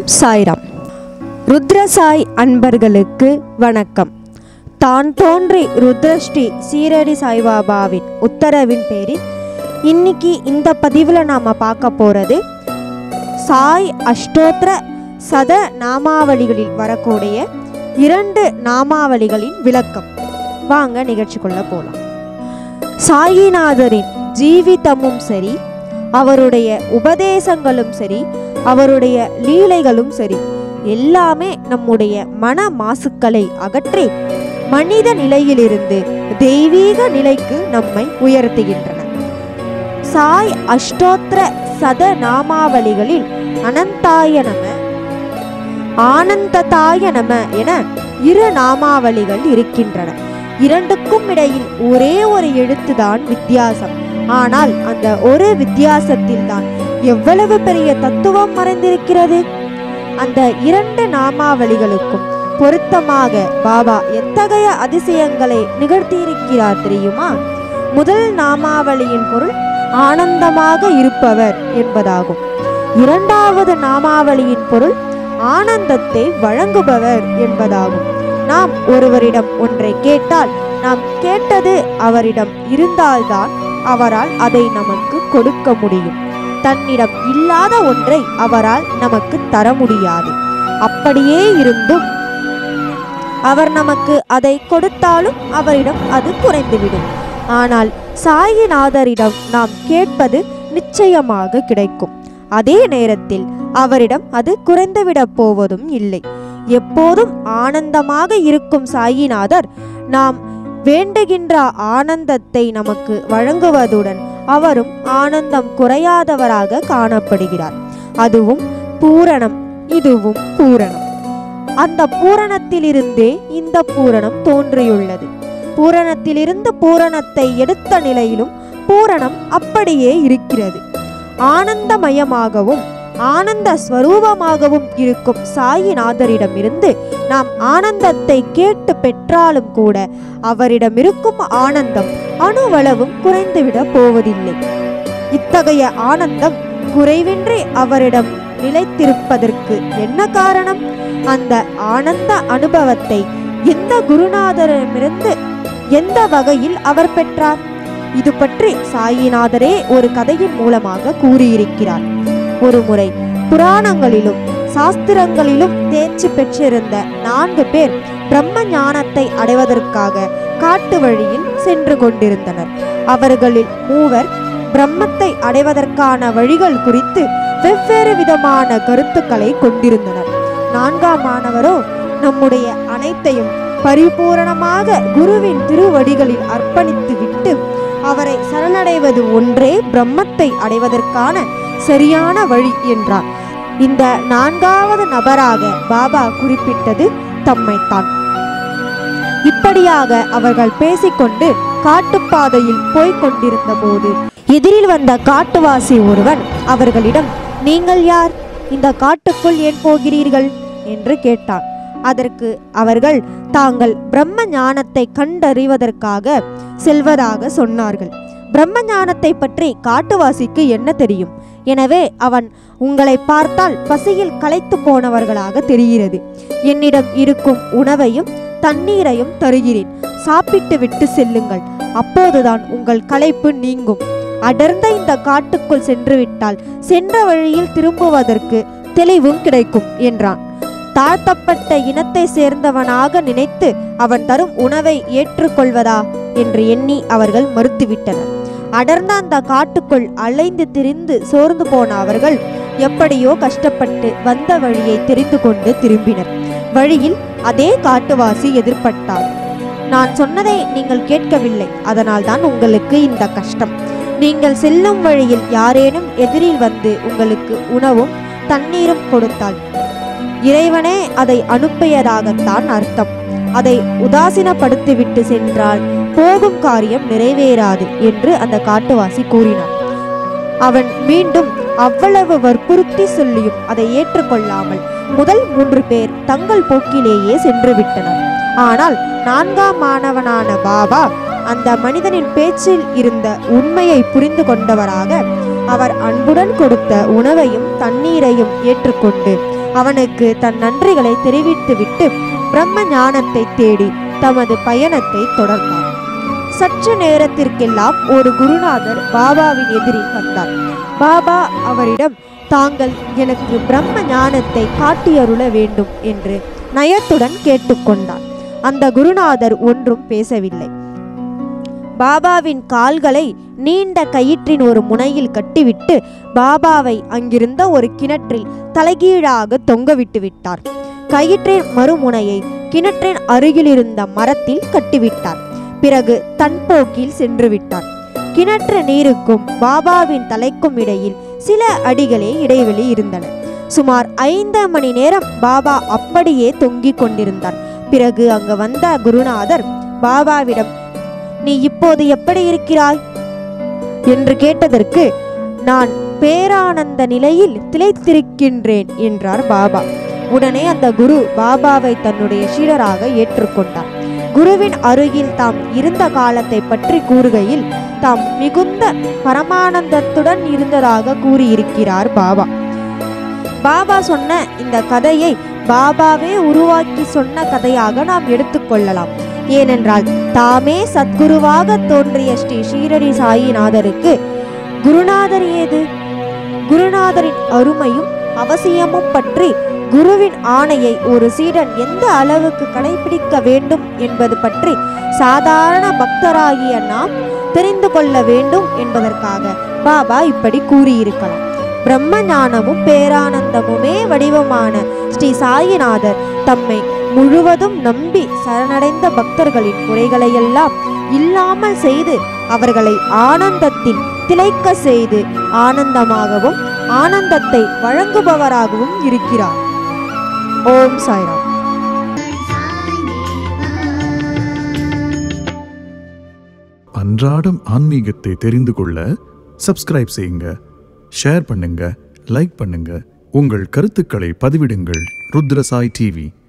ஓம் சாய்ராம் ருத்ரசாய் அன்பர்களுக்கு வணக்கம் தான் தோன்றி ருத்ரஸ்ரீ சீரடி சாய்பாபாவின் உத்தரவின் பேரில் இன்னைக்கு இந்த பதிவில் நாம் பார்க்க போகிறது சாய் அஷ்டோத்திர சத நாமாவளிகளில் வரக்கூடிய இரண்டு நாமாவளிகளின் விளக்கம் வாங்க நிகழ்ச்சிக்குள்ள போகலாம் சாயிநாதரின் ஜீவிதமும் சரி அவருடைய உபதேசங்களும் சரி அவருடைய லீலைகளும் சரி எல்லாமே நம்முடைய மன மாசுக்களை அகற்றி மனித நிலையிலிருந்து தெய்வீக நிலைக்கு நம்மை உயர்த்துகின்றன சாய் அஷ்டோத்திர சத நாமாவளிகளில் அனந்தாய நம ஆனந்ததாய நம என இரு நாமாவளிகள் இருக்கின்றன இரண்டுக்கும் இடையில் ஒரே ஒரு எழுத்துதான் வித்தியாசம் ஆனால் அந்த ஒரு வித்தியாசத்தில் தான் எவ்வளவு பெரிய தத்துவம் மறைந்திருக்கிறது அந்த இரண்டு நாமாவளிகளுக்கும் பொருத்தமாக பாபா எத்தகைய அதிசயங்களை நிகழ்த்தியிருக்கிறார் தெரியுமா முதல் நாமாவளியின் பொருள் ஆனந்தமாக இருப்பவர் என்பதாகும் இரண்டாவது நாமாவளியின் பொருள் ஆனந்தத்தை வழங்குபவர் என்பதாகும் நாம் ஒருவரிடம் ஒன்றை கேட்டால் நாம் கேட்டது அவரிடம் இருந்தால்தான் அவரால் அதை நமக்கு கொடுக்க முடியும் தன்னிடம் இல்லாத ஒன்றை அவரால் நமக்கு தர முடியாது அப்படியே இருந்தும் அவர் நமக்கு அதை கொடுத்தாலும் அவரிடம் அது குறைந்துவிடும் ஆனால் சாயிநாதரிடம் நாம் கேட்பது நிச்சயமாக கிடைக்கும் அதே நேரத்தில் அவரிடம் அது குறைந்துவிடப் போவதும் இல்லை எப்போதும் ஆனந்தமாக இருக்கும் சாயிநாதர் நாம் வேண்டுகின்ற ஆனந்தத்தை நமக்கு வழங்குவதுடன் அவரும் ஆனந்தம் குறையாதவராக காணப்படுகிறார் அதுவும் பூரணம் இதுவும் பூரணம் அந்த பூரணத்திலிருந்தே இந்த பூரணம் தோன்றியுள்ளது பூரணத்திலிருந்து பூரணத்தை எடுத்த நிலையிலும் பூரணம் அப்படியே இருக்கிறது ஆனந்தமயமாகவும் ஆனந்த ஸ்வரூபமாகவும் இருக்கும் சாயிநாதரிடமிருந்து நாம் ஆனந்தத்தை கேட்டு பெற்றாலும் கூட அவரிடம் இருக்கும் ஆனந்தம் அணுவளவும் குறைந்துவிட போவதில்லை இத்தகைய ஆனந்தம் குறைவின்றி அவரிடம் நிலைத்திருப்பதற்கு என்ன காரணம் அந்த ஆனந்த அனுபவத்தை எந்த குருநாதரிடமிருந்து எந்த வகையில் அவர் பெற்றார் இது பற்றி சாயிநாதரே ஒரு கதையின் மூலமாக கூறியிருக்கிறார் ஒரு முறை புராணங்களிலும் சாஸ்திரங்களிலும் தேர்ச்சி பெற்றிருந்த நான்கு பேர் பிரம்ம ஞானத்தை அடைவதற்காக காட்டு வழியில் சென்று கொண்டிருந்தனர் அவர்களில் மூவர் பிரம்மத்தை அடைவதற்கான வழிகள் குறித்து வெவ்வேறு விதமான கருத்துக்களை கொண்டிருந்தனர் நான்காம் மாணவரோ நம்முடைய அனைத்தையும் பரிபூரணமாக குருவின் திருவடிகளில் அர்ப்பணித்து விட்டு அவரை சரணடைவது ஒன்றே பிரம்மத்தை அடைவதற்கான சரியான வழி என்றார் இந்த நான்காவது நபராக பாபா குறிப்பிட்டது தம்மைத்தான் இப்படியாக அவர்கள் பேசிக்கொண்டு காட்டுப்பாதையில் போய்க் கொண்டிருந்த போது எதிரில் வந்த காட்டுவாசி ஒருவன் அவர்களிடம் நீங்கள் யார் இந்த காட்டுக்குள் ஏன் போகிறீர்கள் என்று கேட்டான் அதற்கு அவர்கள் தாங்கள் பிரம்ம ஞானத்தை கண்டறிவதற்காக செல்வதாக சொன்னார்கள் பிரம்ம ஞானத்தை பற்றி காட்டுவாசிக்கு என்ன தெரியும் எனவே அவன் உங்களை பார்த்தால் பசியில் களைத்து போனவர்களாக தெரிகிறது என்னிடம் இருக்கும் உணவையும் தண்ணீரையும் தருகிறேன் சாப்பிட்டு விட்டு செல்லுங்கள் அப்போதுதான் உங்கள் களைப்பு நீங்கும் அடர்ந்த இந்த காட்டுக்குள் சென்று விட்டால் சென்ற வழியில் திரும்புவதற்கு தெளிவும் கிடைக்கும் என்றான் தாழ்த்தப்பட்ட இனத்தை சேர்ந்தவனாக நினைத்து அவன் தரும் உணவை ஏற்றுக்கொள்வதா என்று எண்ணி அவர்கள் மறுத்துவிட்டனர் அடர்ந்த அந்த காட்டுக்குள் அலைந்து திரிந்து சோர்ந்து போன அவர்கள் எப்படியோ கஷ்டப்பட்டு வந்த வழியை தெரிந்து கொண்டு திரும்பினர் வழியில் அதே காட்டுவாசி எதிர்பட்டார் நான் சொன்னதை நீங்கள் கேட்கவில்லை அதனால்தான் உங்களுக்கு இந்த கஷ்டம் நீங்கள் செல்லும் வழியில் யாரேனும் எதிரில் வந்து உங்களுக்கு உணவும் தண்ணீரும் கொடுத்தால் இறைவனே அதை அனுப்பியதாகத்தான் அர்த்தம் அதை உதாசீனப்படுத்திவிட்டு சென்றால் போகும் காரியம் நிறைவேறாது என்று அந்த காட்டுவாசி கூறினான் அவன் மீண்டும் அவ்வளவு வற்புறுத்தி சொல்லியும் அதை ஏற்றுக்கொள்ளாமல் முதல் மூன்று பேர் தங்கள் போக்கிலேயே சென்று விட்டனர் ஆனால் நான்காம் மாணவனான பாபா அந்த மனிதனின் பேச்சில் இருந்த உண்மையை புரிந்து கொண்டவராக அவர் அன்புடன் கொடுத்த உணவையும் தண்ணீரையும் ஏற்றுக்கொண்டு அவனுக்கு தன் நன்றிகளை தெரிவித்துவிட்டு பிரம்ம ஞானத்தை தேடி தமது பயணத்தை தொடர்ந்தார் சற்று நேரத்திற்கெல்லாம் ஒரு குருநாதர் பாபாவின் எதிரில் வந்தார் பாபா அவரிடம் தாங்கள் எனக்கு பிரம்ம ஞானத்தை காட்டியருள வேண்டும் என்று நயத்துடன் கேட்டுக்கொண்டார் அந்த குருநாதர் ஒன்றும் பேசவில்லை பாபாவின் கால்களை நீண்ட கயிற்றின் ஒரு முனையில் கட்டிவிட்டு பாபாவை அங்கிருந்த ஒரு கிணற்றில் தலைகீழாக தொங்கவிட்டு விட்டார் கயிற்றின் மறுமுனையை கிணற்றின் அருகிலிருந்த மரத்தில் கட்டிவிட்டார் பிறகு தன் போக்கில் சென்று விட்டார் கிணற்று நீருக்கும் பாபாவின் தலைக்கும் இடையில் சில அடிகளே இடைவெளி இருந்தன சுமார் ஐந்து மணி நேரம் பாபா அப்படியே தொங்கிக் கொண்டிருந்தார் பிறகு அங்கு வந்த குருநாதர் பாபாவிடம் நீ இப்போது எப்படி இருக்கிறாய் என்று கேட்டதற்கு நான் பேரானந்த நிலையில் திளைத்திருக்கின்றேன் என்றார் பாபா உடனே அந்த குரு பாபாவை தன்னுடைய சீடராக ஏற்றுக்கொண்டார் குருவின் அருகில் தாம் இருந்த காலத்தை பற்றி கூறுகையில் தாம் மிகுந்த பரமானந்தத்துடன் இருந்ததாக கூறியிருக்கிறார் பாபா பாபா சொன்ன இந்த கதையை பாபாவே உருவாக்கி சொன்ன கதையாக நாம் எடுத்துக்கொள்ளலாம் ஏனென்றால் தாமே சத்குருவாக தோன்றிய ஸ்ரீ ஷீரடி சாயிநாதருக்கு குருநாதர் ஏது குருநாதரின் அருமையும் அவசியமும் பற்றி குருவின் ஆணையை ஒரு சீடன் எந்த அளவுக்கு கடைபிடிக்க வேண்டும் என்பது பற்றி சாதாரண பக்தராகிய நாம் தெரிந்து கொள்ள வேண்டும் என்பதற்காக பாபா இப்படி கூறியிருக்கலாம் பிரம்ம ஞானமும் பேரானந்தமுமே வடிவமான ஸ்ரீ சாயிநாதர் தம்மை முழுவதும் நம்பி சரணடைந்த பக்தர்களின் குறைகளையெல்லாம் இல்லாமல் செய்து அவர்களை ஆனந்தத்தில் திளைக்க செய்து ஆனந்தமாகவும் ஆனந்தத்தை வழங்குபவராகவும் இருக்கிறார் ஓம் சாய்ராம் அன்றாடம் ஆன்மீகத்தை தெரிந்து கொள்ள சப்ஸ்கிரைப் செய்யுங்க ஷேர் பண்ணுங்க லைக் பண்ணுங்க உங்கள் கருத்துக்களை பதிவிடுங்கள் ருத்ரசாய் டிவி